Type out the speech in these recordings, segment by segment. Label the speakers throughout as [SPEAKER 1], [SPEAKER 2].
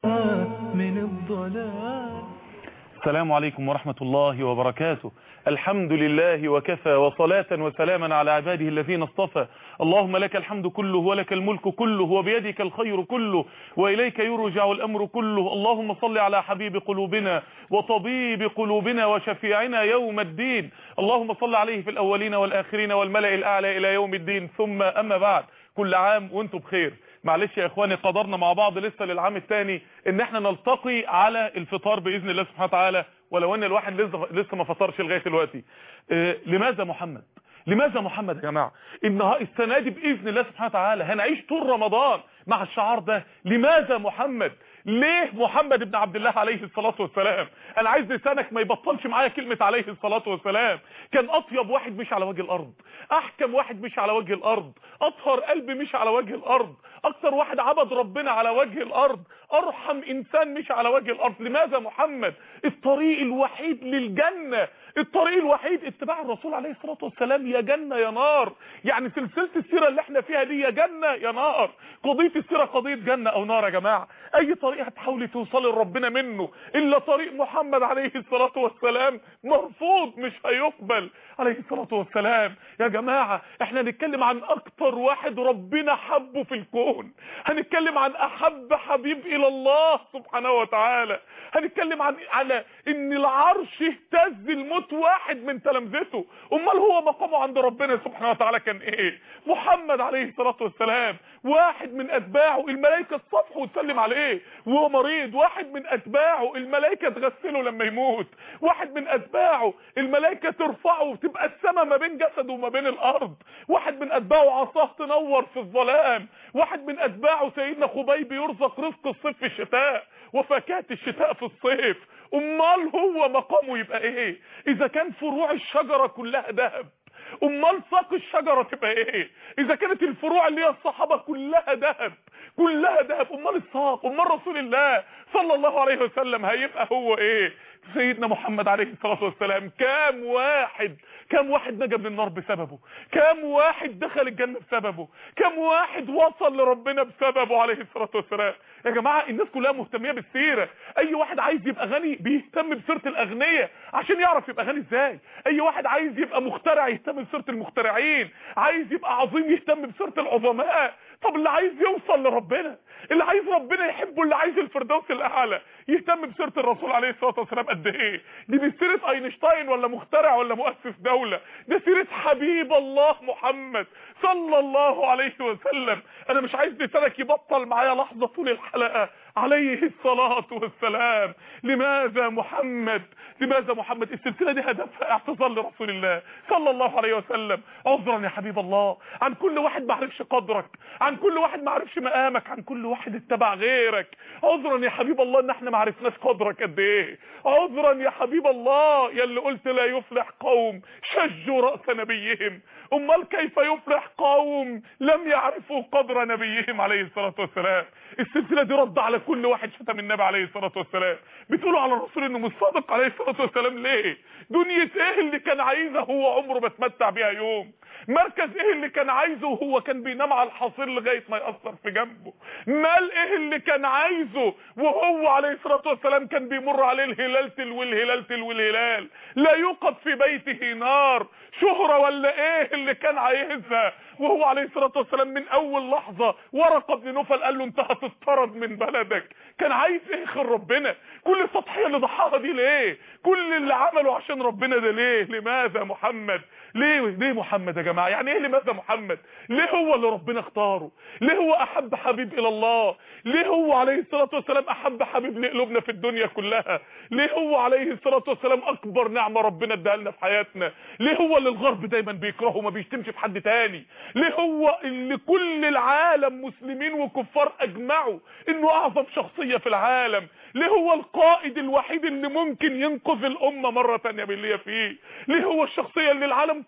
[SPEAKER 1] من الضلال
[SPEAKER 2] السلام عليكم ورحمة الله وبركاته الحمد لله وكفى وصلاة وسلاما على عباده الذين اصطفى اللهم لك الحمد كله ولك الملك كله وبيدك الخير كله وإليك يرجع الأمر كله اللهم صل على حبيب قلوبنا وطبيب قلوبنا وشفيعنا يوم الدين اللهم صل عليه في الأولين والآخرين والملأ الأعلى إلى يوم الدين ثم أما بعد كل عام وانتم بخير معلش يا اخواني قدرنا مع بعض لسه للعام الثاني ان احنا نلتقي على الفطار باذن الله سبحانه وتعالى ولو ان الواحد لسه لسه ما فطرش لغايه دلوقتي اه لماذا محمد لماذا محمد يا جماعه النهار السنه دي باذن الله سبحانه وتعالى هنعيش طول رمضان مع الشعار ده لماذا محمد ليه محمد بن عبد الله عليه الصلاة والسلام انا عايز لسانك ما يبطلش معايا كلمة عليه الصلاة والسلام كان اطيب واحد مش على وجه الارض احكم واحد مش على وجه الارض اطهر قلب مش على وجه الارض اكثر واحد عبد ربنا على وجه الارض ارحم انسان مش على وجه الارض لماذا محمد الطريق الوحيد للجنة الطريق الوحيد اتباع الرسول عليه الصلاة والسلام يا جنة يا نار يعني سلسلة السيرة اللي احنا فيها دي يا جنة يا نار قضية السيرة قضية جنة او نار يا جماعة اي طريق هتحاولي توصلي لربنا منه الا طريق محمد عليه الصلاة والسلام مرفوض مش هيقبل عليه الصلاة والسلام يا جماعة احنا هنتكلم عن اكتر واحد ربنا حبه في الكون هنتكلم عن احب حبيب الى الله سبحانه وتعالى هنتكلم عن على ان العرش اهتز الموت واحد من تلامذته امال هو مقامه عند ربنا سبحانه وتعالى كان ايه محمد عليه الصلاة والسلام واحد من اتباعه الملائكة الصفح وتسلم عليه وهو مريض واحد من اتباعه الملائكة تغسله لما يموت واحد من اتباعه الملائكة ترفعه وتبقى السماء ما بين جسده وما بين الارض واحد من اتباعه عصاه تنور في الظلام واحد من اتباعه سيدنا خبيب يرزق رزق الصيف في الشتاء وفاكهه الشتاء في الصيف امال هو مقامه يبقى ايه اذا كان فروع الشجرة كلها ذهب امال ساق الشجرة تبقى ايه اذا كانت الفروع اللي هي الصحابة كلها ذهب كلها ذهب امال الساق امال رسول الله صلى الله عليه وسلم هيبقى هو ايه سيدنا محمد عليه الصلاة والسلام كام واحد كام واحد نجا من النار بسببه كام واحد دخل الجنة بسببه كام واحد وصل لربنا بسببه عليه الصلاة والسلام يا جماعة الناس كلها مهتمية بالسيرة اي واحد عايز يبقى غني بيهتم بسيرة الاغنياء عشان يعرف يبقى غني ازاي اي واحد عايز يبقى مخترع يهتم بسيرة المخترعين عايز يبقى عظيم يهتم بسيرة العظماء طب اللي عايز يوصل لربنا اللي عايز ربنا يحبه اللي عايز الفردوس الاعلى يهتم بسيره الرسول عليه الصلاه والسلام قد ايه دي مش سيره اينشتاين ولا مخترع ولا مؤسس دوله دي سيره حبيب الله محمد صلى الله عليه وسلم انا مش عايز لسانك يبطل معايا لحظه طول الحلقه عليه الصلاة والسلام لماذا محمد لماذا محمد السلسلة دي هدفها اعتذار لرسول الله صلى الله عليه وسلم عذرا يا حبيب الله عن كل واحد ما عرفش قدرك عن كل واحد ما عرفش مقامك عن كل واحد اتبع غيرك عذرا يا حبيب الله ان احنا ما عرفناش قدرك قد ايه عذرا يا حبيب الله يا اللي قلت لا يفلح قوم شجوا رأس نبيهم امال كيف يفلح قوم لم يعرفوا قدر نبيهم عليه الصلاة والسلام السلسلة دي رد على كل واحد شتم النبي عليه الصلاة والسلام بتقولوا على الرسول انه مش صادق عليه الصلاة والسلام ليه دنيا ايه اللي كان عايزها هو عمره ما اتمتع بيها يوم مركز ايه اللي كان عايزه وهو كان بينام على الحصير لغاية ما يأثر في جنبه مال ايه اللي كان عايزه وهو عليه الصلاة والسلام كان بيمر عليه الهلال تلو الهلال تلو الهلال لا يوقد في بيته نار شهرة ولا ايه اللي كان عايزها وهو عليه الصلاة والسلام من اول لحظة ورقة بن نوفل قال له انت هتطرد من بلدك كان عايز ايه خير ربنا كل التضحية اللي ضحاها دي ليه كل اللي عمله عشان ربنا ده ليه لماذا محمد ليه ليه محمد يا جماعة يعني ايه لماذا محمد ليه هو اللي ربنا اختاره ليه هو احب حبيب الى الله ليه هو عليه الصلاة والسلام احب حبيب لقلوبنا في الدنيا كلها ليه هو عليه الصلاة والسلام اكبر نعمة ربنا اداها لنا في حياتنا ليه هو اللي الغرب دايما بيكرهه وما بيشتمش في حد تاني ليه هو اللي كل العالم مسلمين وكفار اجمعوا انه اعظم شخصية في العالم ليه هو القائد الوحيد اللي ممكن ينقذ الامة مرة تانية باللي هي فيه ليه هو الشخصية اللي العالم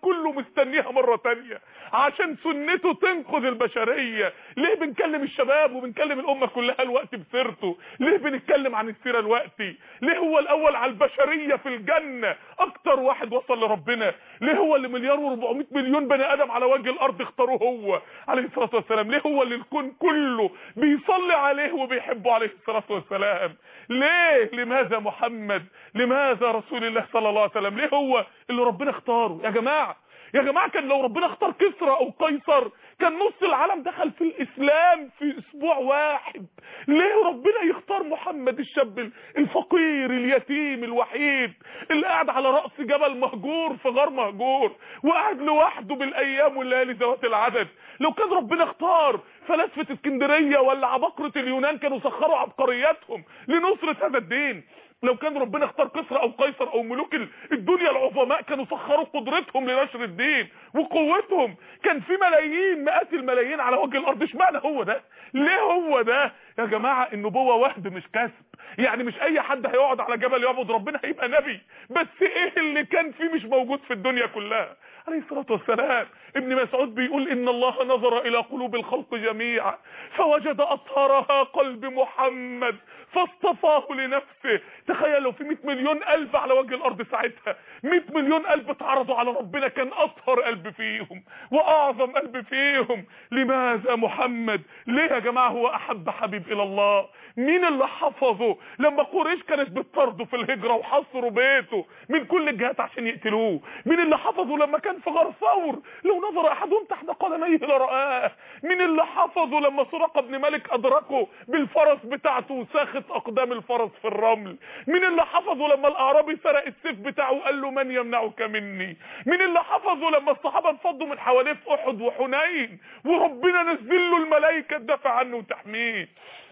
[SPEAKER 2] كله مستنيها مرة تانية عشان سنته تنقذ البشرية ليه بنكلم الشباب وبنكلم الامة كلها الوقت بسيرته ليه بنتكلم عن السيرة الوقت ليه هو الاول على البشرية في الجنة اكتر واحد وصل لربنا ليه هو اللي مليار و400 مليون بني ادم على وجه الارض اختاروه هو عليه الصلاة والسلام ليه هو اللي الكون كله بيصلي عليه وبيحبه عليه الصلاة والسلام ليه لماذا محمد لماذا رسول الله صلى الله عليه وسلم ليه هو اللي ربنا اختاره يا جماعة يا جماعة كان لو ربنا اختار كسرى او قيصر كان نص العالم دخل في الاسلام في اسبوع واحد ليه ربنا يختار محمد الشاب الفقير اليتيم الوحيد اللي قاعد على رأس جبل مهجور في غار مهجور وقاعد لوحده بالايام والليالي ذوات العدد لو كان ربنا اختار فلاسفة اسكندرية ولا عباقرة اليونان كانوا سخروا عبقرياتهم لنصرة هذا الدين لو كان ربنا اختار كسرى او قيصر او ملوك الدنيا العظماء كانوا سخروا قدرتهم لنشر الدين وقوتهم كان في ملايين مئات الملايين على وجه الارض اشمعنى هو ده ليه هو ده يا جماعة النبوة وهب مش كسب يعني مش اي حد هيقعد على جبل يعبد ربنا هيبقى نبي بس ايه اللي كان فيه مش موجود في الدنيا كلها عليه الصلاة والسلام ابن مسعود بيقول ان الله نظر الى قلوب الخلق جميعا فوجد اطهرها قلب محمد فاصطفاه لنفسه تخيل لو في 100 مليون قلب على وجه الارض ساعتها 100 مليون قلب اتعرضوا على ربنا كان اطهر قلب فيهم واعظم قلب فيهم لماذا محمد ليه يا جماعه هو احب حبيب الى الله مين اللي حفظه لما قريش كانت بتطرده في الهجره وحصروا بيته من كل الجهات عشان يقتلوه مين اللي حفظه لما كان في غار ثور لو نظر احدهم تحت قدميه لرآه مين اللي حفظه لما سرقه بن مالك ادركه بالفرس بتاعته وساخت اقدام الفرس في الرمل مين اللي حفظه لما الاعرابي سرق السيف بتاعه وقال له من يمنعك مني مين اللي حفظه لما الصحابه انفضوا من حواليه في احد وحنين وربنا نزل له الملائكه تدافع عنه وتحميه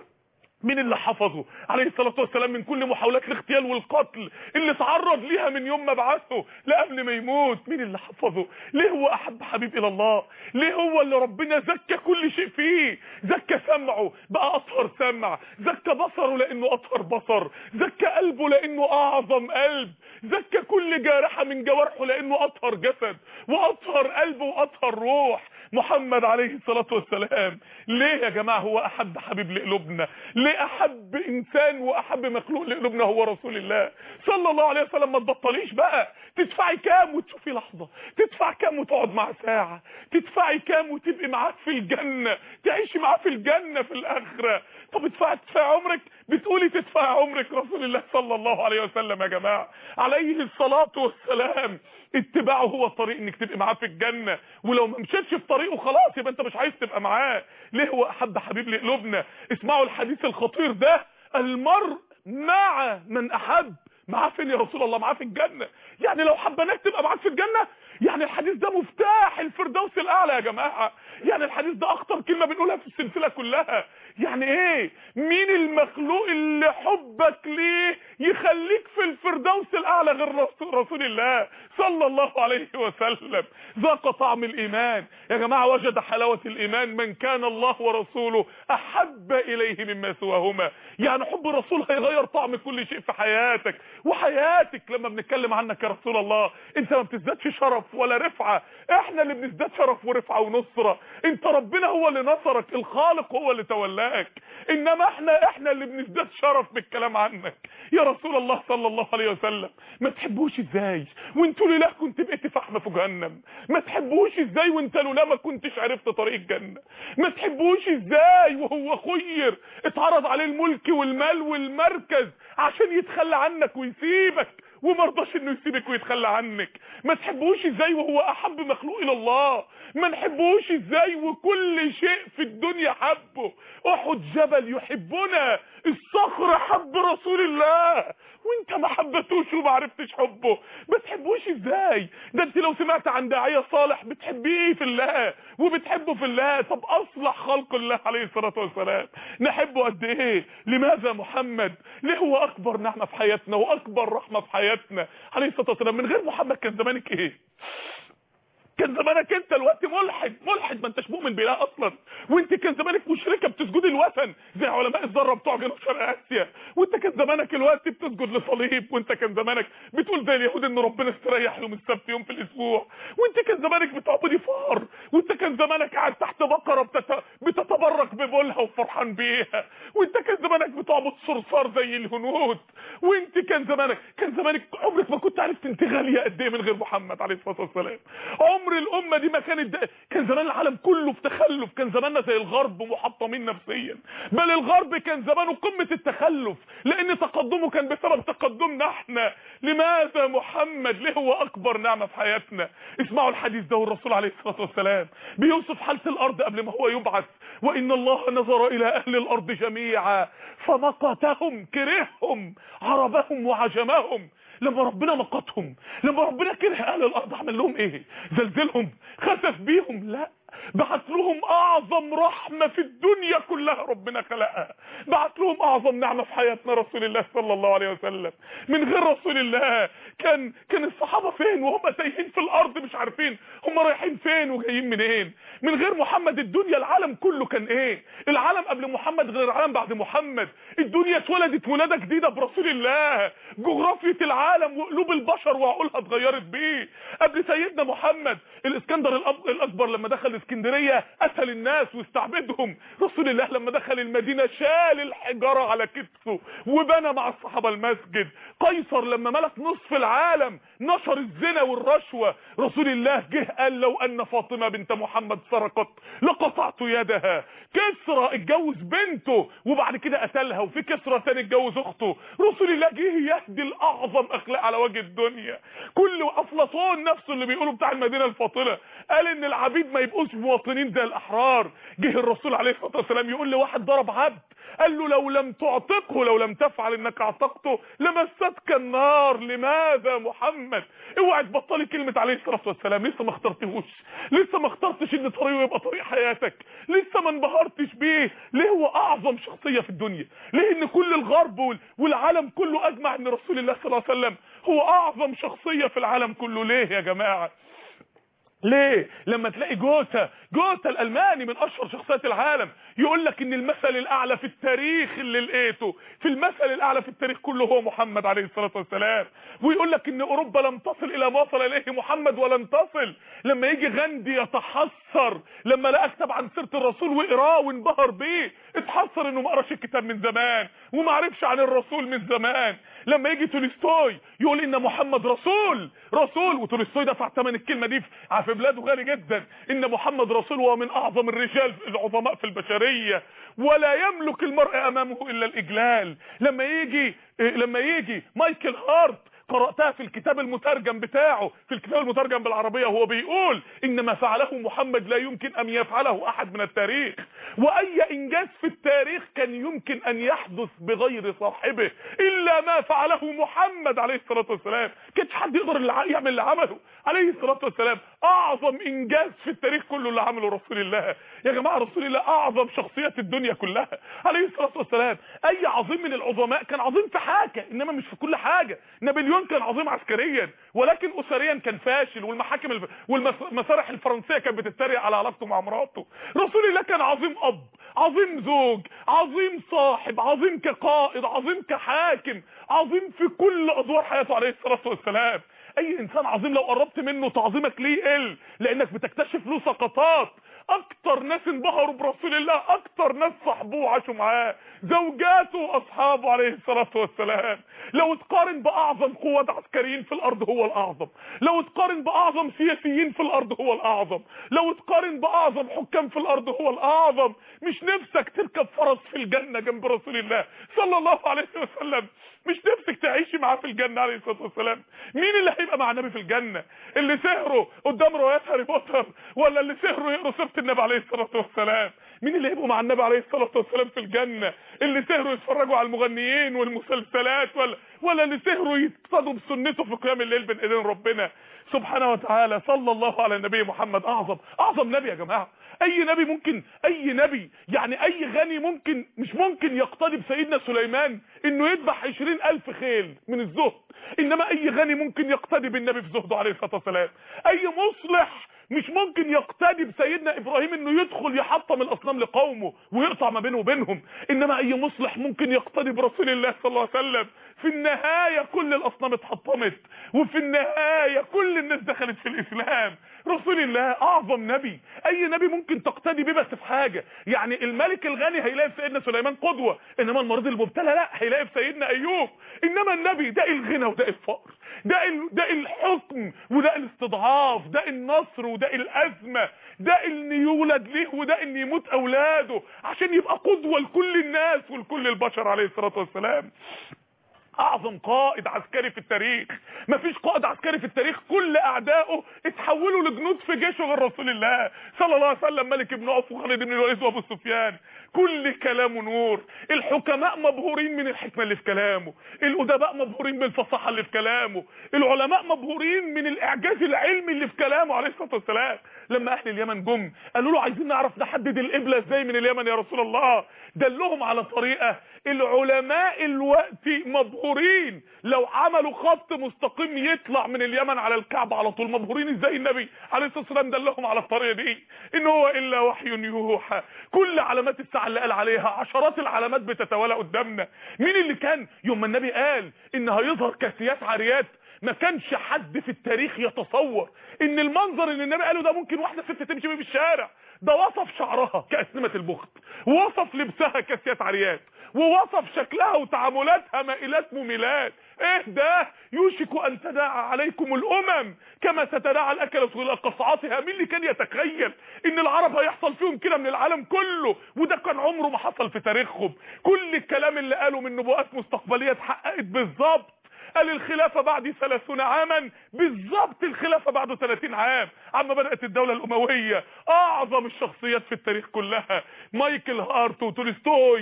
[SPEAKER 2] مين اللي حفظه عليه الصلاة والسلام من كل محاولات الاغتيال والقتل اللي تعرض ليها من يوم ما بعثه لقبل ما يموت مين اللي حفظه ليه هو احب حبيب الى الله ليه هو اللي ربنا زكى كل شيء فيه زكى سمعه بقى اطهر سمع زكى بصره لانه اطهر بصر زكى قلبه لانه اعظم قلب زكى كل جارحة من جوارحه لانه اطهر جسد واطهر قلب واطهر روح محمد عليه الصلاة والسلام ليه يا جماعة هو احب حبيب لقلوبنا ليه احب انسان واحب مخلوق لقلوبنا هو رسول الله صلى الله عليه وسلم ما تبطليش بقى تدفعي كام وتشوفي لحظة تدفع كام وتقعد معاه ساعة تدفعي كام وتبقي معاه في الجنة تعيشي معاه في الجنة في الاخرة طب ادفعي تدفعي عمرك بتقولي تدفعي عمرك رسول الله صلى الله عليه وسلم يا جماعة عليه الصلاة والسلام اتباعه هو الطريق انك تبقى معاه في الجنة ولو ما مشيتش في طريقه خلاص يبقى انت مش عايز تبقى معاه ليه هو احب حبيب لقلوبنا اسمعوا الحديث الخطير ده المرء مع من احب معاه فين يا رسول الله معاه في الجنة يعني لو حبناك تبقى معاك في الجنة يعني الحديث ده مفتاح الفردوس الاعلى يا جماعة يعني الحديث ده اخطر كلمة بنقولها في السلسلة كلها يعني ايه مين المخلوق اللي حبك ليه يخليك في الفردوس الاعلى غير رسول الله صلى الله عليه وسلم ذاق طعم الايمان يا جماعة وجد حلاوة الايمان من كان الله ورسوله احب اليه مما سواهما يعني حب الرسول هيغير طعم كل شيء في حياتك وحياتك لما بنتكلم عنك يا رسول الله انت ما بتزدادش شرف ولا رفعة احنا اللي بنزداد شرف ورفعة ونصرة انت ربنا هو اللي نصرك الخالق هو اللي تولاك انما احنا احنا اللي بنزداد شرف بالكلام عنك يا رسول الله صلى الله عليه وسلم ما تحبوش ازاي وانتوا لله كنت بقيت فحمة في جهنم ما تحبوش ازاي وانت لولا ما كنتش عرفت طريق الجنة ما تحبوش ازاي وهو خير اتعرض عليه الملك والمال والمركز عشان يتخلى عنك ويسيبك ومرضاش انه يسيبك ويتخلى عنك ما تحبوش ازاي وهو احب مخلوق الى الله ما نحبوش ازاي وكل شيء في الدنيا حبه احد جبل يحبنا الصخر حب رسول الله وانت ما حبتوش وما عرفتش حبه ما تحبوش ازاي ده انت لو سمعت عن داعية صالح بتحبيه في الله وبتحبه في الله طب اصلح خلق الله عليه الصلاة والسلام نحبه قد ايه لماذا محمد ليه هو اكبر نعمة في حياتنا واكبر رحمة في حياتنا عليه الصلاة والسلام من غير محمد كان زمانك ايه كان زمانك انت الوقت ملحد ملحد ما انتش مؤمن بالله اصلا وانت كان زمانك مشركه بتسجد الوثن زي علماء الذره بتوع جنوب شرق اسيا وانت كان زمانك الوقت بتسجد لصليب وانت كان زمانك بتقول زي اليهود ان ربنا استريح يوم السبت يوم في الاسبوع وانت كان زمانك بتعبدي فار وانت كان زمانك قاعد تحت بقره بتت... بتتبرك ببولها وفرحان بيها وانت كان زمانك بتعبد صرصار زي الهنود وانت كان زمانك كان زمانك عمرك ما كنت عرفت انت غاليه قد ايه من غير محمد عليه الصلاه والسلام عمر الامه دي ما كانت ده. كان زمان العالم كله في تخلف كان زماننا زي الغرب محطمين نفسيا بل الغرب كان زمانه قمه التخلف لان تقدمه كان بسبب تقدمنا احنا لماذا محمد ليه هو اكبر نعمه في حياتنا اسمعوا الحديث ده والرسول عليه الصلاه والسلام بيوصف حاله الارض قبل ما هو يبعث وان الله نظر الى اهل الارض جميعا فمقتهم كرههم عربهم وعجمهم لما ربنا مقتهم لما ربنا كره اهل الارض عمل لهم ايه زلزلهم خسف بيهم لا بعت لهم اعظم رحمه في الدنيا كلها ربنا خلقها بعت لهم اعظم نعمه في حياتنا رسول الله صلى الله عليه وسلم من غير رسول الله كان كان الصحابه فين وهم تايهين في الارض مش عارفين هم رايحين فين وجايين منين من غير محمد الدنيا العالم كله كان ايه العالم قبل محمد غير العالم بعد محمد الدنيا اتولدت ولاده جديده برسول الله جغرافيه العالم وقلوب البشر وعقولها اتغيرت بيه قبل سيدنا محمد الاسكندر الأب- الاكبر لما دخل اسكندريه قتل الناس واستعبدهم رسول الله لما دخل المدينه شال الحجاره على كتفه وبنى مع الصحابه المسجد قيصر لما ملك نصف العالم نشر الزنا والرشوه رسول الله جه قال لو ان فاطمه بنت محمد سرقت لقطعت يدها كسرى اتجوز بنته وبعد كده قتلها وفي كسرى تاني اتجوز اخته رسول الله جه يهدي الاعظم اخلاق على وجه الدنيا كل افلاطون نفسه اللي بيقولوا بتاع المدينه الفاضله قال ان العبيد ما يبقوش مواطنين زي الاحرار جه الرسول عليه الصلاه والسلام يقول لواحد ضرب عبد قال له لو لم تعتقه لو لم تفعل انك اعتقته لمستك النار لماذا محمد اوعى تبطلي كلمه عليه الصلاه والسلام لسه ما اخترتهوش لسه ما اخترتش ان طريقه يبقى طريق حياتك لسه ما انبهرتش بيه ليه هو اعظم شخصيه في الدنيا ليه ان كل الغرب وال- والعالم كله اجمع ان رسول الله صلى الله عليه وسلم هو اعظم شخصيه في العالم كله ليه يا جماعه ليه لما تلاقي جوتا جوتا الالماني من اشهر شخصيات العالم يقول لك ان المثل الاعلى في التاريخ اللي لقيته في المثل الاعلى في التاريخ كله هو محمد عليه الصلاه والسلام ويقول لك ان اوروبا لم تصل الى ما وصل اليه محمد ولن تصل لما يجي غاندي يتحسر لما لقى كتاب عن سيره الرسول وقراه وانبهر بيه اتحسر انه ما قراش الكتاب من زمان وما عرفش عن الرسول من زمان لما يجي تولستوي يقول ان محمد رسول رسول وتولستوي دفع ثمن الكلمه دي في في بلاده غالي جدا ان محمد رسول وهو من اعظم الرجال العظماء في البشريه ولا يملك المرء امامه الا الاجلال لما يجي لما يجي مايكل هارت قرأتها في الكتاب المترجم بتاعه في الكتاب المترجم بالعربية هو بيقول إن ما فعله محمد لا يمكن أن يفعله أحد من التاريخ وأي إنجاز في التاريخ كان يمكن أن يحدث بغير صاحبه إلا ما فعله محمد عليه الصلاة والسلام كانش حد يقدر اللي يعمل اللي عمله عليه الصلاة والسلام أعظم إنجاز في التاريخ كله اللي عمله رسول الله يا جماعة رسول الله أعظم شخصيات الدنيا كلها عليه الصلاة والسلام أي عظيم من العظماء كان عظيم في حاجة إنما مش في كل حاجة نابليون كان عظيم عسكريا ولكن أسريا كان فاشل والمحاكم الف... والمسارح الفرنسية كانت بتتريق على علاقته مع مراته رسول الله كان عظيم أب عظيم زوج عظيم صاحب عظيم كقائد عظيم كحاكم عظيم في كل أدوار حياته عليه الصلاة والسلام اي انسان عظيم لو قربت منه تعظيمك ليه يقل لانك بتكتشف له سقطات اكتر ناس انبهروا برسول الله اكتر ناس صاحبوه وعاشوا معاه زوجاته واصحابه عليه الصلاه والسلام لو تقارن باعظم قوات عسكريين في الارض هو الاعظم لو تقارن باعظم سياسيين في الارض هو الاعظم لو تقارن باعظم حكام في الارض هو الاعظم مش نفسك تركب فرس في الجنه جنب رسول الله صلى الله عليه وسلم مش نفسك تعيشي معاه في الجنه عليه الصلاه والسلام مين اللي هيبقى مع النبي في الجنه اللي سهروا قدام روايات هاري بوتر ولا اللي سهروا يقروا سيره النبي عليه الصلاه والسلام مين اللي هيبقوا مع النبي عليه الصلاه والسلام في الجنه اللي سهروا يتفرجوا على المغنيين والمسلسلات ولا ولا اللي سهروا يقتدوا بسنته في قيام الليل بين ايدين ربنا سبحانه وتعالى صلى الله على النبي محمد اعظم اعظم نبي يا جماعه اي نبي ممكن اي نبي يعني اي غني ممكن مش ممكن يقتدي بسيدنا سليمان انه يذبح عشرين الف خيل من الزهد انما اي غني ممكن يقتدي بالنبي في زهده عليه الصلاه والسلام اي مصلح مش ممكن يقتدي بسيدنا ابراهيم انه يدخل يحطم الاصنام لقومه ويقطع ما بينه وبينهم انما اي مصلح ممكن يقتدي برسول الله صلى الله عليه وسلم في النهاية كل الاصنام اتحطمت وفي النهاية كل الناس دخلت في الاسلام رسول الله اعظم نبي اي نبي ممكن تقتدي بيه بس في حاجة يعني الملك الغني هيلاقي في سيدنا سليمان قدوة انما المريض المبتلى لا هيلاقي في سيدنا ايوب انما النبي ده الغنى وده الفقر ده ال... ده الحكم وده الاستضعاف ده النصر وده الازمه ده ان يولد ليه وده ان يموت اولاده عشان يبقى قدوه لكل الناس ولكل البشر عليه الصلاه والسلام اعظم قائد عسكري في التاريخ مفيش قائد عسكري في التاريخ كل اعدائه اتحولوا لجنود في جيشه غير رسول الله صلى الله عليه وسلم ملك بن عوف وخالد بن الوليد وابو سفيان كل كلامه نور الحكماء مبهورين من الحكمه اللي في كلامه الادباء مبهورين بالفصاحه اللي في كلامه العلماء مبهورين من الاعجاز العلمي اللي في كلامه عليه الصلاه والسلام لما اهل اليمن جم قالوا له عايزين نعرف نحدد القبله ازاي من اليمن يا رسول الله دلهم على طريقه العلماء الوقت مبهورين لو عملوا خط مستقيم يطلع من اليمن على الكعبه على طول مبهورين ازاي النبي عليه الصلاه والسلام دلهم على الطريقه دي ان هو الا وحي يوحى كل علامات الساعه اللي قال عليها عشرات العلامات بتتوالى قدامنا مين اللي كان يوم ما النبي قال ان هيظهر كاسيات عاريات ما كانش حد في التاريخ يتصور ان المنظر اللي النبي قاله ده ممكن واحده ست تمشي بيه في الشارع ده وصف شعرها كأسنمة البخت ووصف لبسها كاسيات عريات ووصف شكلها وتعاملاتها مائلات مميلات ايه ده يوشك ان تداعى عليكم الامم كما تتداعى الاكلة الى قصعاتها مين اللي كان يتخيل ان العرب هيحصل فيهم كده من العالم كله وده كان عمره ما حصل في تاريخهم كل الكلام اللي قاله من نبوءات مستقبلية اتحققت بالظبط قال الخلافة بعد 30 عاما بالظبط الخلافة بعد 30 عام عما بدأت الدولة الأموية أعظم الشخصيات في التاريخ كلها مايكل هارت وتولستوي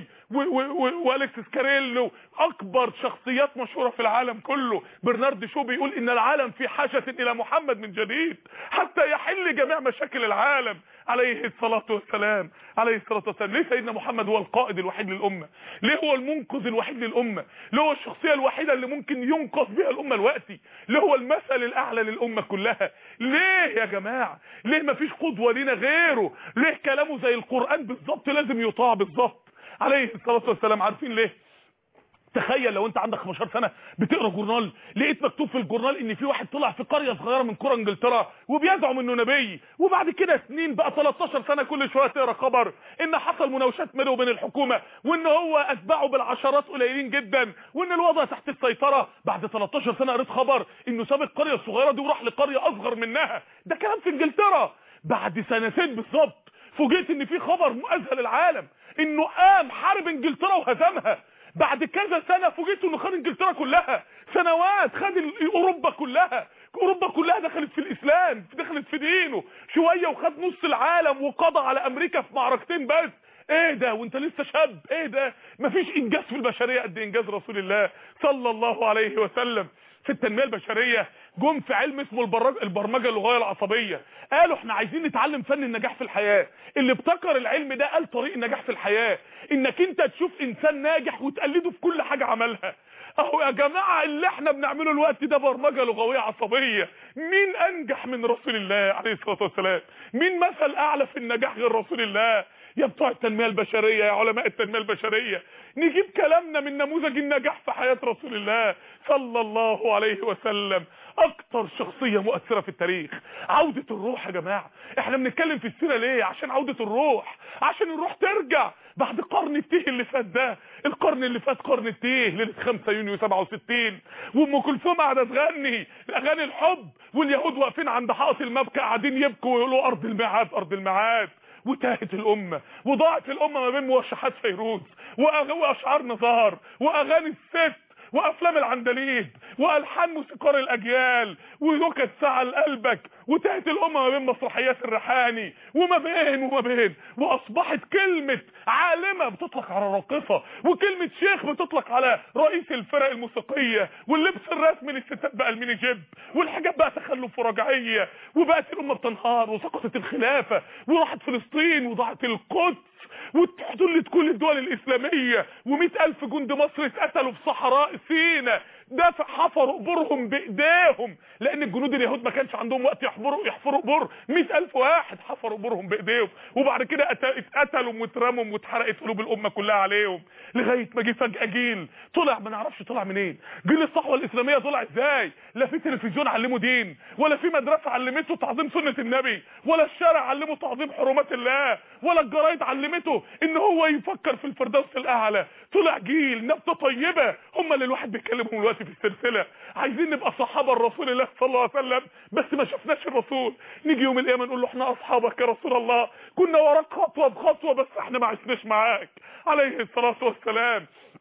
[SPEAKER 2] والكسس كاريلو أكبر شخصيات مشهورة في العالم كله برنارد شو بيقول إن العالم في حاجة إلى محمد من جديد حتى يحل جميع مشاكل العالم عليه الصلاة والسلام عليه الصلاة والسلام ليه سيدنا محمد هو القائد الوحيد للأمة ليه هو المنقذ الوحيد للأمة ليه هو الشخصية الوحيدة اللي ممكن ينقذ بها الأمة الوقتي ليه هو المثل الأعلى للأمة كلها ليه يا جماعة ليه مفيش قدوة لنا غيره ليه كلامه زي القرآن بالظبط لازم يطاع بالظبط عليه الصلاة والسلام عارفين ليه تخيل لو انت عندك 15 سنه بتقرا جورنال لقيت مكتوب في الجورنال ان في واحد طلع في قريه صغيره من قرى انجلترا وبيزعم انه نبي وبعد كده سنين بقى 13 سنه كل شويه تقرا خبر ان حصل مناوشات بينه وبين الحكومه وان هو اتباعه بالعشرات قليلين جدا وان الوضع تحت السيطره بعد 13 سنه قريت خبر انه ساب القريه الصغيره دي وراح لقريه اصغر منها ده كلام في انجلترا بعد سنتين بالظبط فوجئت ان في خبر مؤذى للعالم انه قام حارب انجلترا وهزمها بعد كذا سنة فوجئت انه خد انجلترا كلها سنوات خد اوروبا كلها اوروبا كلها دخلت في الاسلام دخلت في دينه شوية وخد نص العالم وقضى على امريكا في معركتين بس ايه ده وانت لسه شاب ايه ده مفيش انجاز في البشرية قد انجاز رسول الله صلى الله عليه وسلم في التنمية البشرية جم في علم اسمه البرمجة اللغوية العصبية قالوا احنا عايزين نتعلم فن النجاح في الحياة اللي ابتكر العلم ده قال طريق النجاح في الحياة انك انت تشوف انسان ناجح وتقلده في كل حاجة عملها اهو يا جماعة اللي احنا بنعمله الوقت ده برمجة لغوية عصبية مين انجح من رسول الله عليه الصلاة والسلام مين مثل اعلى في النجاح غير رسول الله يا بتوع التنمية البشرية يا علماء التنمية البشرية نجيب كلامنا من نموذج النجاح في حياة رسول الله صلى الله عليه وسلم اكتر شخصية مؤثرة في التاريخ عودة الروح يا جماعة احنا بنتكلم في السيرة ليه عشان عودة الروح عشان الروح ترجع بعد قرن التيه اللي فات ده القرن اللي فات قرن التيه ليله 5 يونيو 67 وام كلثوم قاعده تغني اغاني الحب واليهود واقفين عند حائط المبكى قاعدين يبكوا ويقولوا ارض الميعاد ارض الميعاد وتاهت الامه وضاعت الامه ما بين موشحات فيروز واشعار نزار واغاني الست وافلام العندليب والحان موسيقار الاجيال ونكت ساعه لقلبك وتهت الامه ما بين مسرحيات الريحاني وما بين وما بين واصبحت كلمه عالمه بتطلق على راقصه وكلمه شيخ بتطلق على رئيس الفرق الموسيقيه واللبس الرسمي للستات بقى الميني جيب والحجاب بقى تخلف ورجعيه وبقت الامه بتنهار وسقطت الخلافه وراحت فلسطين وضاعت القدس واحتلت كل الدول الاسلاميه و ألف جند مصري اتقتلوا في صحراء سينا دافع حفروا قبورهم بايديهم لان الجنود اليهود ما كانش عندهم وقت يحفروا يحفروا قبور 100000 واحد حفروا قبورهم بايديهم وبعد كده ات- اتقتلوا واترموا واتحرقت قلوب الامه كلها عليهم لغايه ما جه فجاه جيل طلع ما نعرفش طلع منين جيل الصحوه الاسلاميه طلع ازاي لا في تلفزيون علمه دين ولا في مدرسه علمته تعظيم سنه النبي ولا الشارع علمه تعظيم حرمات الله ولا الجرايد علمته ان هو يفكر في الفردوس الاعلى طلع جيل نبته طيبه هم اللي الواحد بيتكلمهم دلوقتي في السلسله عايزين نبقى صحابه الرسول الله صلى الله عليه وسلم بس ما شفناش الرسول نيجي يوم القيامه نقول له احنا اصحابك يا رسول الله كنا وراك خطوه بخطوه بس احنا ما عشناش معاك عليه الصلاه والسلام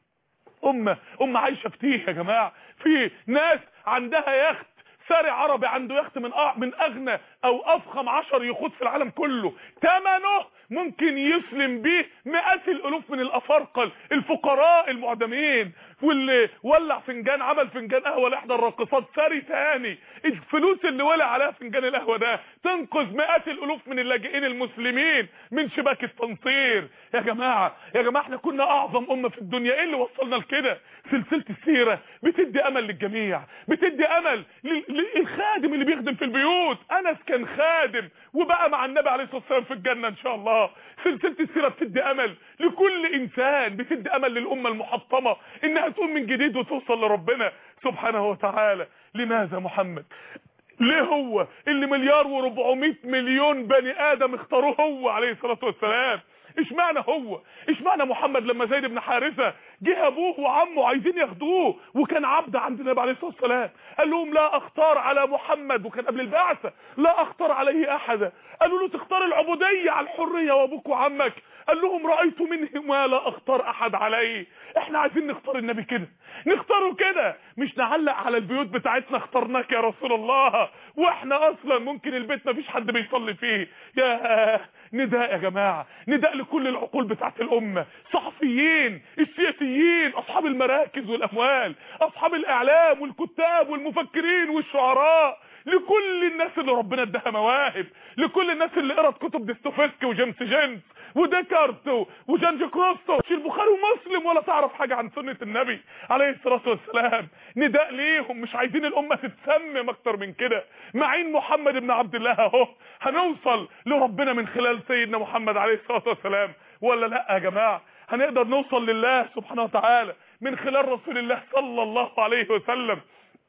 [SPEAKER 2] امه امه عايشه في تيه يا جماعه في ناس عندها يخت ساري عربي عنده يخت من أع... من اغنى او افخم عشر يخوت في العالم كله ثمنه ممكن يسلم بيه مئات الالوف من الافارقه الفقراء المعدمين واللي ولع فنجان عمل فنجان قهوه لاحدى الراقصات ساري تاني الفلوس اللي ولع عليها فنجان القهوه ده تنقذ مئات الالوف من اللاجئين المسلمين من شباك التنصير يا جماعه يا جماعه احنا كنا اعظم امه في الدنيا ايه اللي وصلنا لكده سلسله السيره بتدي امل للجميع بتدي امل لل- للخادم اللي بيخدم في البيوت انس كان خادم وبقى مع النبي عليه الصلاه والسلام في الجنه ان شاء الله سلسله السيره بتدي امل لكل انسان بتدي امل للامه المحطمه انها تقوم من جديد وتوصل لربنا سبحانه وتعالى لماذا محمد ليه هو اللي مليار و400 مليون بني ادم اختاروه هو عليه الصلاه والسلام اشمعنى هو اشمعنى محمد لما زيد بن حارثه جه ابوه وعمه عايزين ياخدوه وكان عبد عند النبي عليه الصلاه والسلام قال لهم لا اختار على محمد وكان قبل البعثه لا اختار عليه احدا قالوا له تختار العبوديه على الحريه وابوك وعمك قال لهم رايت منه ما لا اختار احد عليه احنا عايزين نختار النبي كده نختاره كده مش نعلق على البيوت بتاعتنا اخترناك يا رسول الله واحنا اصلا ممكن البيت ما فيش حد بيصلي فيه يا نداء يا جماعه نداء لكل العقول بتاعت الامه صحفيين السياسيين اصحاب المراكز والاموال اصحاب الاعلام والكتاب والمفكرين والشعراء لكل الناس اللي ربنا اداها مواهب لكل الناس اللي قرأت كتب ديستوفسكي وجيمس جينز وديكارت وجانج كروستو مش البخاري ومسلم ولا تعرف حاجة عن سنة النبي عليه الصلاة والسلام نداء ليهم مش عايزين الأمة تتسمم أكتر من كده معين محمد بن عبد الله أهو هنوصل لربنا من خلال سيدنا محمد عليه الصلاة والسلام ولا لا يا جماعة هنقدر نوصل لله سبحانه وتعالى من خلال رسول الله صلى الله عليه وسلم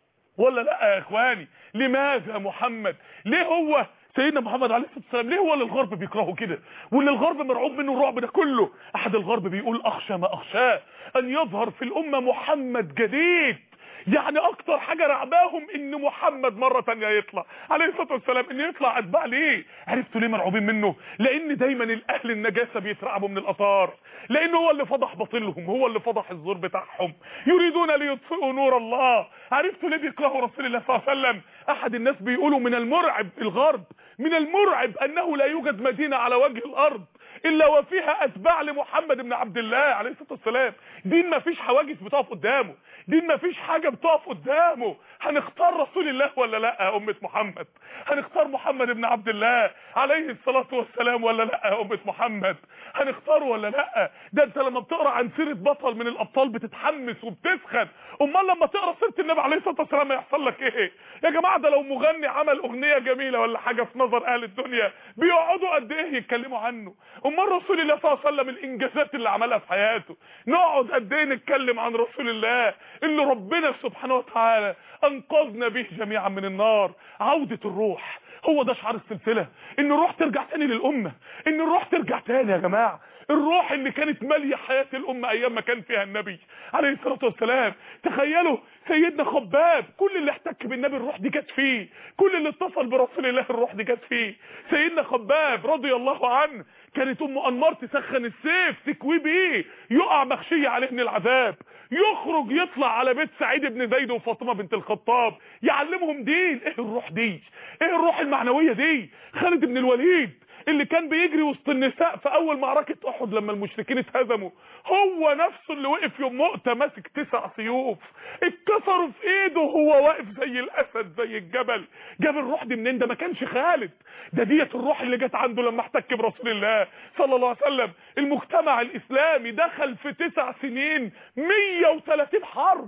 [SPEAKER 2] ولا لا يا اخواني لماذا محمد ليه هو سيدنا محمد عليه الصلاه والسلام ليه هو اللي الغرب بيكرهه كده واللي الغرب مرعوب منه الرعب ده كله احد الغرب بيقول اخشى ما اخشاه ان يظهر في الامه محمد جديد يعني اكتر حاجة رعباهم ان محمد مرة تانية يطلع عليه الصلاة والسلام ان يطلع اتباع ليه عرفتوا ليه مرعوبين منه لان دايما الاهل النجاسة بيترعبوا من الاثار لان هو اللي فضح باطلهم هو اللي فضح الزور بتاعهم يريدون ليطفئوا نور الله عرفتوا ليه بيكرهوا رسول الله صلى الله عليه وسلم احد الناس بيقولوا من المرعب الغرب من المرعب انه لا يوجد مدينة على وجه الارض الا وفيها اتباع لمحمد بن عبد الله عليه الصلاه والسلام دين ما فيش حواجز بتقف قدامه دين ما فيش حاجه بتقف قدامه هنختار رسول الله ولا لا يا امه محمد هنختار محمد بن عبد الله عليه الصلاه والسلام ولا لا يا امه محمد هنختاره ولا لا ده انت لما بتقرا عن سيره بطل من الابطال بتتحمس وبتسخن امال لما تقرا سيره النبي عليه الصلاه والسلام هيحصل لك ايه يا جماعه ده لو مغني عمل اغنيه جميله ولا حاجه في نظر اهل الدنيا بيقعدوا قد ايه يتكلموا عنه امال رسول الله صلى الله عليه وسلم الانجازات اللي عملها في حياته نقعد قد ايه نتكلم عن رسول الله اللي ربنا سبحانه وتعالى انقذنا به جميعا من النار عودة الروح هو ده شعار السلسلة ان الروح ترجع تاني للأمة ان الروح ترجع تاني يا جماعة الروح اللي كانت مالية حياة الأمة أيام ما كان فيها النبي عليه الصلاة والسلام تخيلوا سيدنا خباب كل اللي احتك بالنبي الروح دي جت فيه كل اللي اتصل برسول الله الروح دي جت فيه سيدنا خباب رضي الله عنه كانت ام انمار تسخن السيف تكوي بيه يقع مخشية عليه من العذاب يخرج يطلع على بيت سعيد بن زيد وفاطمه بنت الخطاب يعلمهم دين ايه الروح دي ايه الروح المعنويه دي خالد بن الوليد اللي كان بيجري وسط النساء في اول معركة احد لما المشركين اتهزموا هو نفسه اللي وقف يوم مؤتة ماسك تسع سيوف اتكسروا في ايده وهو واقف زي الاسد زي الجبل جاب الروح دي منين ده ما كانش خالد ده ديت الروح اللي جت عنده لما احتك برسول الله صلى الله عليه وسلم المجتمع الاسلامي دخل في تسع سنين 130 حرب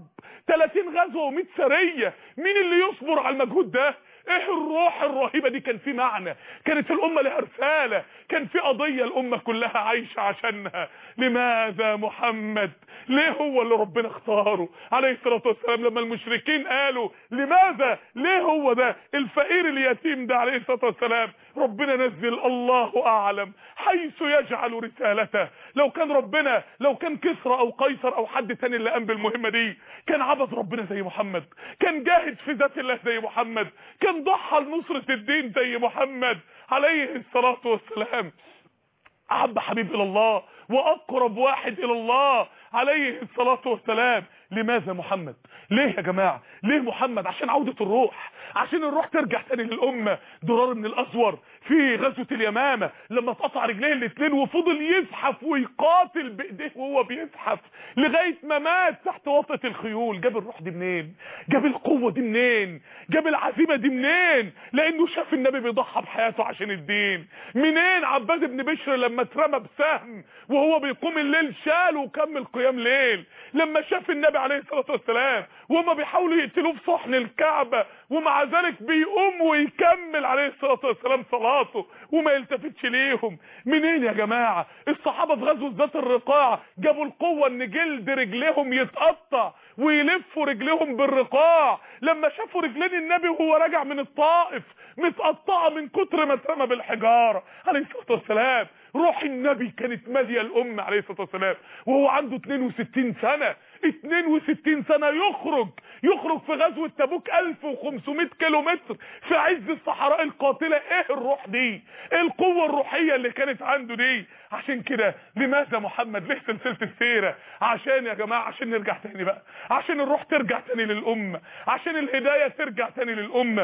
[SPEAKER 2] 30 غزوه و100 سريه مين اللي يصبر على المجهود ده ايه الروح الرهيبة دي كان في معنى كانت الامة لها رسالة كان في قضية الامة كلها عايشة عشانها لماذا محمد ليه هو اللي ربنا اختاره عليه الصلاة والسلام لما المشركين قالوا لماذا ليه هو ده الفقير اليتيم ده عليه الصلاة والسلام ربنا نزل الله اعلم حيث يجعل رسالته لو كان ربنا لو كان كسرى او قيصر او حد تاني اللي قام بالمهمة دي كان عبد ربنا زي محمد كان جاهد في ذات الله زي محمد كان ضحى لنصرة الدين زي محمد عليه الصلاة والسلام احب حبيب الى الله واقرب واحد الى الله عليه الصلاة والسلام لماذا محمد ليه يا جماعة ليه محمد عشان عودة الروح عشان الروح ترجع تاني للأمة ضرار من الأزور في غزوة اليمامة لما اتقطع رجليه الاثنين وفضل يزحف ويقاتل بايديه وهو بيزحف لغاية ما مات تحت وطأة الخيول جاب الروح دي منين جاب القوة دي منين جاب العزيمة دي منين لانه شاف النبي بيضحى بحياته عشان الدين منين عباد بن بشر لما اترمى بسهم وهو بيقوم الليل شاله وكمل قيام ليل لما شاف النبي عليه الصلاة والسلام وهما بيحاولوا يقتلوه في صحن الكعبة ومع ذلك بيقوم ويكمل عليه الصلاة والسلام صلاته وما يلتفتش ليهم منين يا جماعة الصحابة في غزوة ذات الرقاع جابوا القوة ان جلد رجلهم يتقطع ويلفوا رجلهم بالرقاع لما شافوا رجلين النبي وهو راجع من الطائف متقطعة من كتر ما اترمى بالحجارة عليه الصلاة والسلام روح النبي كانت مالية الأمة عليه الصلاة والسلام وهو عنده 62 سنة 62 سنة يخرج يخرج في غزوة تبوك 1500 كيلو متر في عز الصحراء القاتلة ايه الروح دي ايه القوة الروحية اللي كانت عنده دي عشان كده لماذا محمد ليه سلسلة السيرة عشان يا جماعة عشان نرجع تاني بقى عشان الروح ترجع تاني للأمة عشان الهداية ترجع تاني للأمة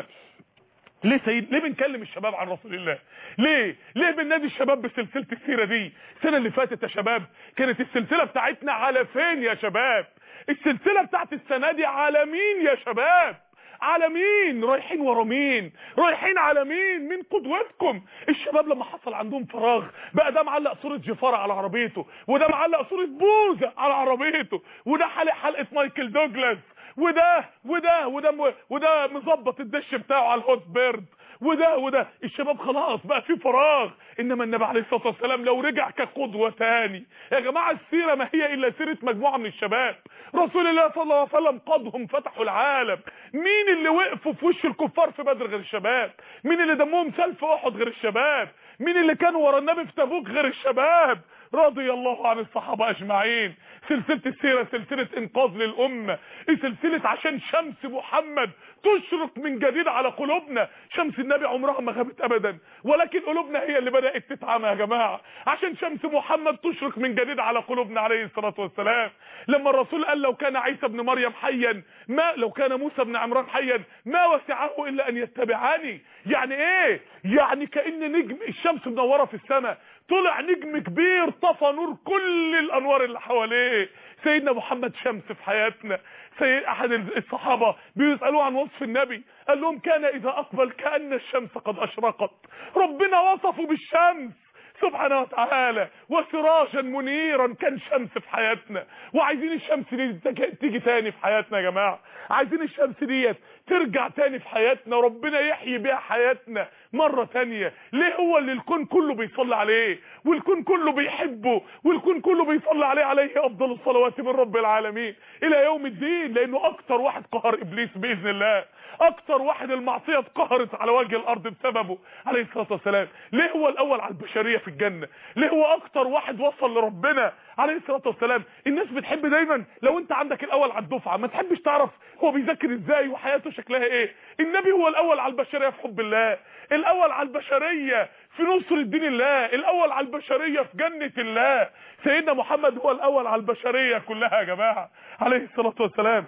[SPEAKER 2] ليه سيد ليه بنكلم الشباب عن رسول الله ليه ليه بننادي الشباب بسلسله السيره دي السنه اللي فاتت يا شباب كانت السلسله بتاعتنا على فين يا شباب السلسله بتاعت السنه دي على مين يا شباب على مين رايحين ورا مين رايحين على مين مين قدوتكم الشباب لما حصل عندهم فراغ بقى ده معلق صورة جفارة على عربيته وده معلق صورة بوزة على عربيته وده حلق حلقة مايكل دوجلاس وده وده وده وده مظبط الدش بتاعه على الهوت بيرد وده وده الشباب خلاص بقى في فراغ انما النبي عليه الصلاه والسلام لو رجع كقدوه تاني يا جماعه السيره ما هي الا سيره مجموعه من الشباب رسول الله صلى الله عليه وسلم قادهم فتحوا العالم مين اللي وقفوا في وش الكفار في بدر غير الشباب مين اللي دمهم سال في احد غير الشباب مين اللي كانوا ورا النبي في تبوك غير الشباب رضي الله عن الصحابة اجمعين سلسلة السيرة سلسلة انقاذ للامة سلسلة عشان شمس محمد تشرق من جديد على قلوبنا شمس النبي عمرها ما غابت ابدا ولكن قلوبنا هي اللي بدأت تتعمى يا جماعة عشان شمس محمد تشرق من جديد على قلوبنا عليه الصلاة والسلام لما الرسول قال لو كان عيسى بن مريم حيا ما لو كان موسى بن عمران حيا ما وسعه الا ان يتبعني يعني ايه يعني كأن نجم الشمس منورة في السماء طلع نجم كبير طفى نور كل الانوار اللي حواليه سيدنا محمد شمس في حياتنا سيد احد الصحابة بيسألوه عن وصف النبي قال لهم كان اذا اقبل كأن الشمس قد اشرقت ربنا وصفه بالشمس سبحانه وتعالى وسراجا منيرا كان شمس في حياتنا وعايزين الشمس دي تيجي تاني في حياتنا يا جماعة عايزين الشمس ديت ترجع تاني في حياتنا ربنا يحيي بيها حياتنا مرة تانية ليه هو اللي الكون كله بيصلي عليه والكون كله بيحبه والكون كله بيصلي عليه عليه افضل الصلوات من رب العالمين الى يوم الدين لانه اكتر واحد قهر ابليس باذن الله اكتر واحد المعصية اتقهرت على وجه الارض بسببه عليه الصلاة والسلام ليه هو الاول على البشرية في الجنة ليه هو اكتر واحد وصل لربنا عليه الصلاة والسلام الناس بتحب دايما لو انت عندك الاول على الدفعة ما تحبش تعرف هو بيذاكر ازاي وحياته شكلها ايه النبي هو الاول على البشرية في حب الله الاول على البشرية في نصر الدين الله الاول على البشرية في جنة الله سيدنا محمد هو الاول على البشرية كلها يا جماعة عليه الصلاة والسلام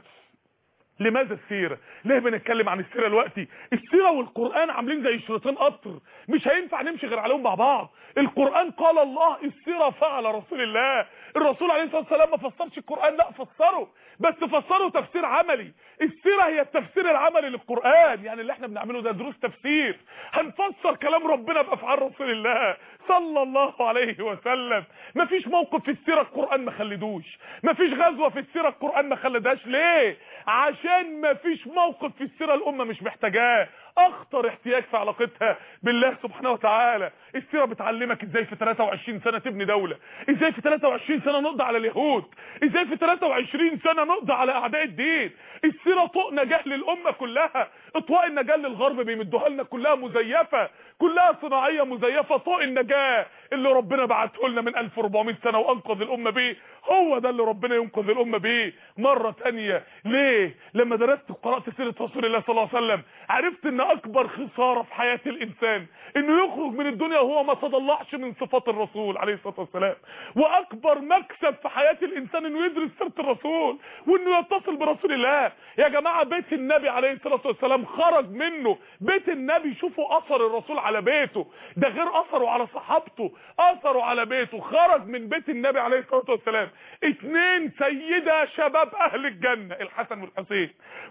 [SPEAKER 2] لماذا السيرة ليه بنتكلم عن السيرة دلوقتي السيرة والقرآن عاملين زي شريطين قطر مش هينفع نمشي غير عليهم مع بعض القرآن قال الله السيرة فعل رسول الله الرسول عليه الصلاة والسلام ما فسرش القرآن لا فسره بس فسره تفسير عملي السيرة هي التفسير العملي للقرآن يعني اللي احنا بنعمله ده دروس تفسير هنفسر كلام ربنا بأفعال رسول الله صلى الله عليه وسلم مفيش موقف في السيرة القرآن ما خلدوش مفيش غزوة في السيرة القرآن ما خلدهاش ليه عشان ما فيش موقف في السيره الامه مش محتاجاه اخطر احتياج في علاقتها بالله سبحانه وتعالى السيره بتعلمك ازاي في 23 سنه تبني دوله ازاي في 23 سنه نقضي على اليهود ازاي في 23 سنه نقضي على اعداء الدين السيره طوق نجاه للامه كلها اطواق النجاه للغرب بيمدوها لنا كلها مزيفه كلها صناعيه مزيفه طوق النجاه اللي ربنا بعته لنا من 1400 سنه وانقذ الامه بيه هو ده اللي ربنا ينقذ الامه بيه مره تانية ليه لما درست وقرات سيره رسول الله صلى الله عليه وسلم عرفت ان اكبر خساره في حياه الانسان انه يخرج من الدنيا وهو ما تضلعش من صفات الرسول عليه الصلاه والسلام واكبر مكسب في حياه الانسان انه يدرس سيره الرسول وانه يتصل برسول الله يا جماعه بيت النبي عليه الصلاه والسلام خرج منه بيت النبي شوفوا اثر الرسول على بيته ده غير اثره على صحابته اثره على بيته خرج من بيت النبي عليه الصلاه والسلام اتنين سيده شباب اهل الجنه الحسن والحسين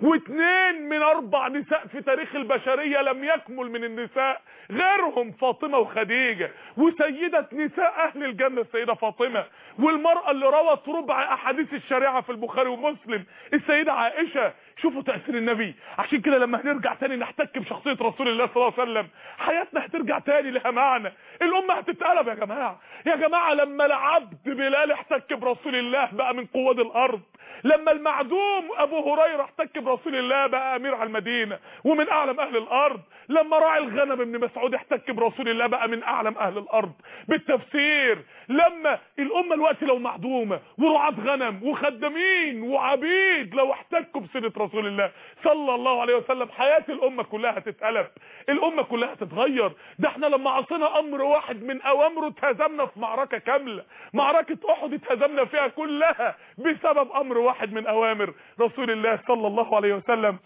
[SPEAKER 2] واتنين من اربع نساء في تاريخ البشريه لم يكمل من النساء غيرهم فاطمه وخديجه وسيده نساء اهل الجنه السيده فاطمه والمراه اللي روت ربع احاديث الشريعه في البخاري ومسلم السيده عائشه شوفوا تاثير النبي عشان كده لما هنرجع تاني نحتك بشخصيه رسول الله صلى الله عليه وسلم حياتنا هترجع تاني لها معنى الامه هتتقلب يا جماعه يا جماعه لما العبد بلال احتك برسول الله بقى من قواد الارض لما المعدوم ابو هريره احتك برسول الله بقى امير على المدينه ومن اعلم اهل الارض لما راعي الغنم ابن مسعود احتك برسول الله بقى من اعلم اهل الارض بالتفسير لما الامه الوقت لو معدومه ورعاة غنم وخدامين وعبيد لو احتكوا بسيره رسول الله صلى الله عليه وسلم حياه الامه كلها هتتقلب الامه كلها هتتغير ده احنا لما عصينا امر واحد من اوامره اتهزمنا في معركه كامله معركه احد اتهزمنا فيها كلها بسبب امر واحد من اوامر رسول الله صلى الله عليه وسلم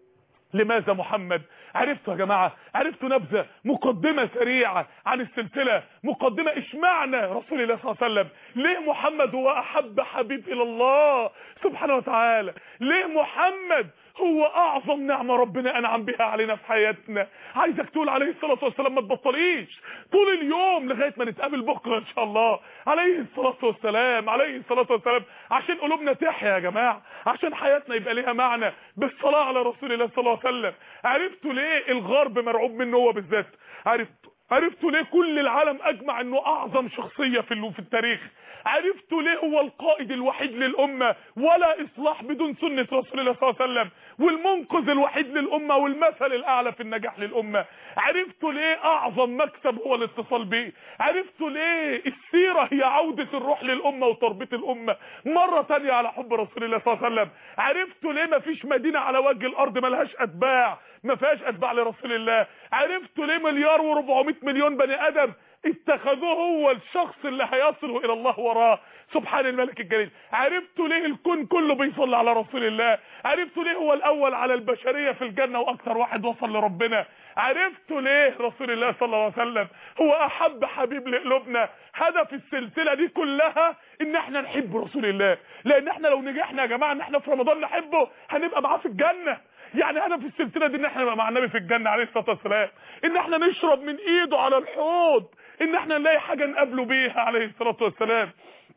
[SPEAKER 2] لماذا محمد عرفتوا يا جماعة عرفتوا نبذة مقدمة سريعة عن السلسلة مقدمة اشمعنى رسول الله صلى الله عليه وسلم ليه محمد هو احب حبيب الى الله سبحانه وتعالى ليه محمد هو اعظم نعمة ربنا انعم بها علينا في حياتنا عايزك تقول عليه الصلاة والسلام ما تبطليش طول اليوم لغاية ما نتقابل بكرة ان شاء الله عليه الصلاة والسلام عليه الصلاة والسلام عشان قلوبنا تحيا يا جماعة عشان حياتنا يبقى ليها معنى بالصلاة على رسول الله صلى الله عليه وسلم عرفتوا ليه الغرب مرعوب منه هو بالذات عرفتوا عرفتوا ليه كل العالم اجمع انه اعظم شخصية في في التاريخ عرفتوا ليه هو القائد الوحيد للأمة ولا إصلاح بدون سنة رسول الله صلى الله عليه وسلم والمنقذ الوحيد للأمة والمثل الأعلى في النجاح للأمة عرفتوا ليه أعظم مكسب هو الاتصال به عرفتوا ليه السيرة هي عودة الروح للأمة وتربية الأمة مرة تانية على حب رسول الله صلى الله عليه وسلم عرفتوا ليه مفيش مدينة على وجه الأرض ملهاش أتباع ما فيهاش أتباع لرسول الله عرفتوا ليه مليار و400 مليون بني آدم اتخذوه هو الشخص اللي هيصله الى الله وراه سبحان الملك الجليل عرفتوا ليه الكون كله بيصلي على رسول الله عرفتوا ليه هو الاول على البشرية في الجنة واكثر واحد وصل لربنا عرفتوا ليه رسول الله صلى الله عليه وسلم هو احب حبيب لقلوبنا هدف السلسلة دي كلها ان احنا نحب رسول الله لان احنا لو نجحنا يا جماعة ان احنا في رمضان نحبه هنبقى معاه في الجنة يعني هدف السلسله دي ان احنا نبقى مع النبي في الجنه عليه الصلاه والسلام ان احنا نشرب من ايده على الحوض ان احنا نلاقي حاجه نقابله بيها عليه الصلاه والسلام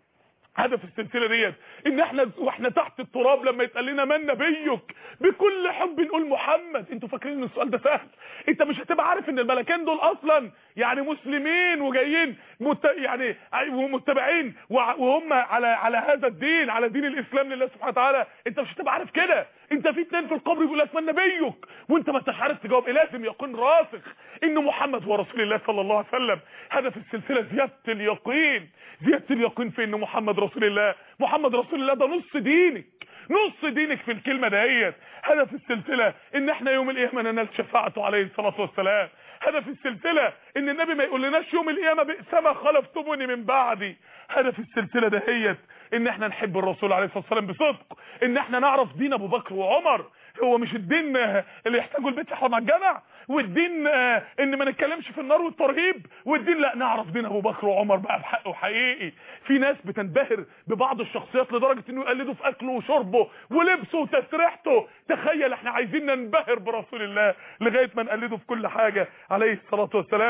[SPEAKER 2] هدف السلسله ديت ان احنا واحنا تحت التراب لما يتقال لنا من نبيك بكل حب نقول محمد انتوا فاكرين ان السؤال ده سهل انت مش هتبقى عارف ان الملكين دول اصلا يعني مسلمين وجايين مت... يعني ومتبعين وهم على على هذا الدين على دين الاسلام لله سبحانه وتعالى انت مش هتبقى عارف كده انت في اتنين في القبر بيقول لك من نبيك وانت ما انتش عارف تجاوب لازم يكون راسخ ان محمد هو رسول الله صلى الله عليه وسلم هدف السلسله زياده اليقين زياده اليقين في ان محمد رسول الله محمد رسول الله ده نص دينك نص دينك في الكلمه دهيت هدف السلسله ان احنا يوم القيامه ننال شفاعته عليه الصلاه والسلام هدف السلسله ان النبي ما يقولناش يوم القيامه بئس ما خلفتموني من بعدي هدف السلسله دهيت ان احنا نحب الرسول عليه الصلاه والسلام بصدق ان احنا نعرف دين ابو بكر وعمر هو مش الدين اللي يحتاجه البيت يحرم على الجامع والدين ان ما نتكلمش في النار والترهيب والدين لا نعرف دين ابو بكر وعمر بقى بحقه حقيقي في ناس بتنبهر ببعض الشخصيات لدرجه انه يقلدوا في اكله وشربه ولبسه وتسريحته تخيل احنا عايزين ننبهر برسول الله لغايه ما نقلده في كل حاجه عليه الصلاه والسلام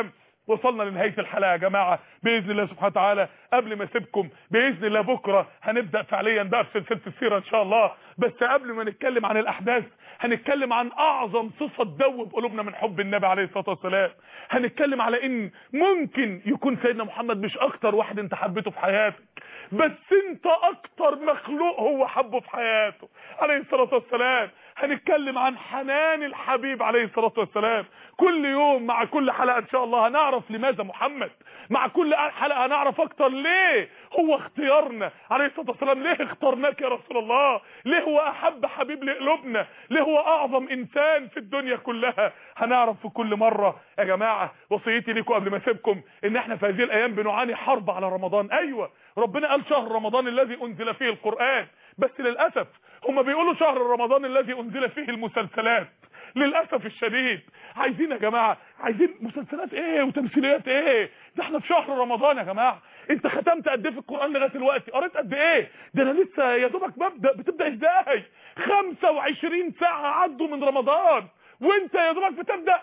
[SPEAKER 2] وصلنا لنهاية الحلقة يا جماعة بإذن الله سبحانه وتعالى قبل ما اسيبكم بإذن الله بكرة هنبدأ فعليا بقى في سلسلة السيرة إن شاء الله بس قبل ما نتكلم عن الأحداث هنتكلم عن أعظم صفة تدوب قلوبنا من حب النبي عليه الصلاة والسلام هنتكلم على إن ممكن يكون سيدنا محمد مش أكتر واحد أنت حبيته في حياتك بس أنت أكتر مخلوق هو حبه في حياته عليه الصلاة والسلام هنتكلم عن حنان الحبيب عليه الصلاة والسلام كل يوم مع كل حلقة ان شاء الله هنعرف لماذا محمد مع كل حلقة هنعرف اكتر ليه هو اختيارنا عليه الصلاة والسلام ليه اخترناك يا رسول الله ليه هو احب حبيب لقلوبنا ليه هو اعظم انسان في الدنيا كلها هنعرف في كل مرة يا جماعة وصيتي لكم قبل ما اسيبكم ان احنا في هذه الايام بنعاني حرب على رمضان ايوه ربنا قال شهر رمضان الذي انزل فيه القرآن بس للأسف هم بيقولوا شهر رمضان الذي انزل فيه المسلسلات للأسف الشديد عايزين يا جماعة عايزين مسلسلات ايه وتمثيليات ايه ده احنا في شهر رمضان يا جماعة انت ختمت قد ايه في القرآن لغاية دلوقتي قريت قد ايه ده انا لسه يا دوبك ببدأ بتبدأ ازاي 25 ساعة عدوا من رمضان وانت يا دوبك بتبدأ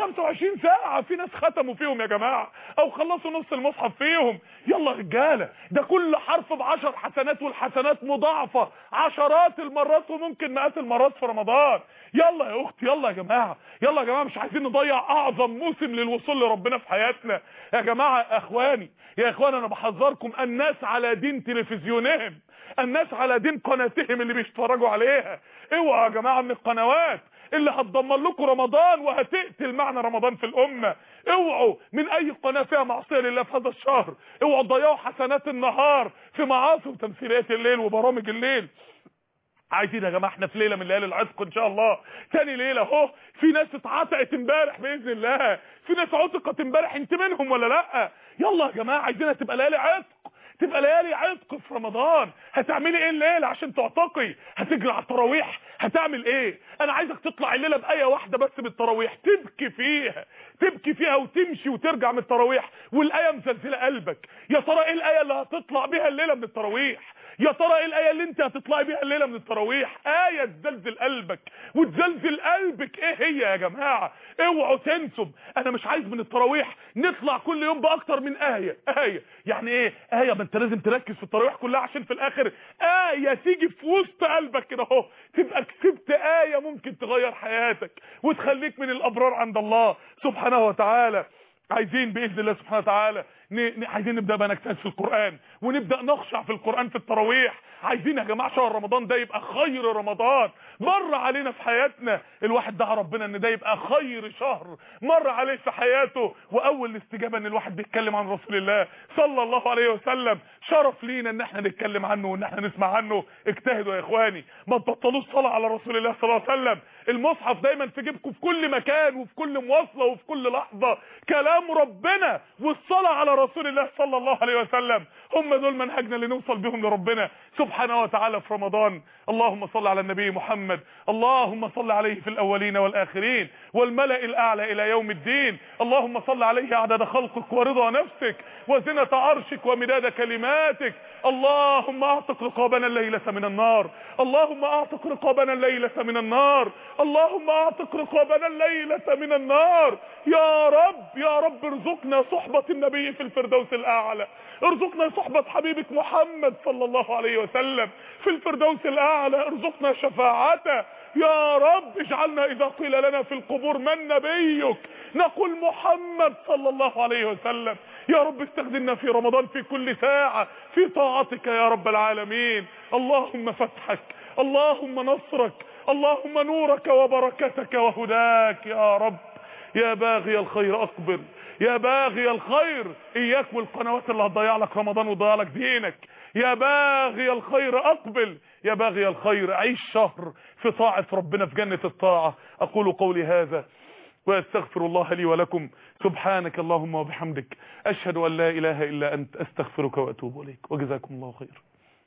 [SPEAKER 2] 25 ساعة في ناس ختموا فيهم يا جماعة او خلصوا نص المصحف فيهم يلا رجالة ده كل حرف بعشر حسنات والحسنات مضاعفة عشرات المرات وممكن مئات المرات في رمضان يلا يا اختي يلا يا جماعة يلا يا جماعة مش عايزين نضيع اعظم موسم للوصول لربنا في حياتنا يا جماعة اخواني يا اخواني انا بحذركم الناس على دين تلفزيونهم الناس على دين قناتهم اللي بيتفرجوا عليها اوعوا يا جماعة من القنوات اللي هتدمر لكم رمضان وهتقتل معنى رمضان في الامه اوعوا من اي قناه فيها معصيه لله في هذا الشهر اوعوا تضيعوا حسنات النهار في معاصي وتمثيليات الليل وبرامج الليل عايزين يا جماعه احنا في ليله من ليالي العتق ان شاء الله تاني ليله اهو في ناس اتعتقت امبارح باذن الله في ناس عتقت امبارح انت منهم ولا لا يلا يا جماعه عايزينها تبقى ليالي عتق تبقى ليالي عتق في رمضان هتعملي ايه الليله عشان تعتقي هتجري على التراويح هتعمل ايه انا عايزك تطلع الليله بايه واحده بس بالتراويح تبكي فيها تبكي فيها وتمشي وترجع من التراويح والايه مزلزله قلبك يا ترى ايه الايه اللي هتطلع بيها الليله من التراويح يا ترى ايه الايه اللي انت هتطلعي بيها الليله من التراويح ايه تزلزل قلبك وتزلزل قلبك ايه هي يا جماعه اوعوا تنسوا انا مش عايز من التراويح نطلع كل يوم باكتر من ايه ايه يعني ايه ايه ما انت لازم تركز في التراويح كلها عشان في الاخر ايه تيجي في وسط قلبك كده اهو تبقى كسبت ايه ممكن تغير حياتك وتخليك من الابرار عند الله سبحانه وتعالى عايزين باذن الله سبحانه وتعالى ن... عايزين نبدا بقى نجتهد في القران ونبدا نخشع في القران في التراويح عايزين يا جماعه شهر رمضان ده يبقى خير رمضان مر علينا في حياتنا الواحد دعا ربنا ان ده يبقى خير شهر مر عليه في حياته واول الاستجابه ان الواحد بيتكلم عن رسول الله صلى الله عليه وسلم شرف لينا ان احنا نتكلم عنه وان احنا نسمع عنه اجتهدوا يا اخواني ما تبطلوش صلاه على رسول الله صلى الله عليه وسلم المصحف دايما في جيبكم في كل مكان وفي كل مواصله وفي كل لحظه كلام ربنا والصلاه على رسول الله صلى الله عليه وسلم هم دول منهجنا اللي نوصل بهم لربنا سبحانه وتعالى في رمضان اللهم صل على النبي محمد اللهم صل عليه في الاولين والاخرين والملأ الاعلى الى يوم الدين اللهم صل عليه عدد خلقك ورضا نفسك وزنة عرشك ومداد كلماتك اللهم اعتق رقابنا الليلة من النار اللهم اعتق رقابنا الليلة من النار اللهم اعتق رقابنا الليلة من النار يا رب يا رب ارزقنا صحبة النبي في الفردوس الاعلى ارزقنا صحبة حبيبك محمد صلى الله عليه وسلم في الفردوس الاعلى ارزقنا شفاعته يا رب اجعلنا اذا قيل لنا في القبور من نبيك نقول محمد صلى الله عليه وسلم يا رب استخدمنا في رمضان في كل ساعة في طاعتك يا رب العالمين اللهم فتحك اللهم نصرك اللهم نورك وبركتك وهداك يا رب يا باغي الخير اقبل يا باغي الخير اياك والقنوات اللي هتضيع لك رمضان وتضيع لك دينك يا باغي الخير اقبل يا باغي الخير عيش شهر في طاعة ربنا في جنة الطاعة اقول قولي هذا واستغفر الله لي ولكم سبحانك اللهم وبحمدك اشهد ان لا اله الا انت استغفرك واتوب اليك وجزاكم الله خير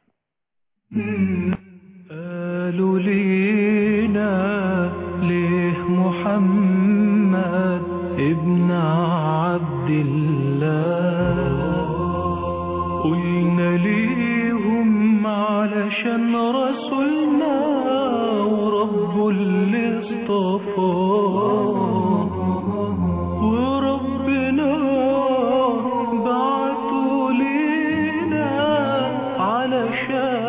[SPEAKER 1] قالوا لينا ليه محمد ابن عبد الله قلنا ليهم علشان رسولنا ورب اللي اصطفاه وربنا علشان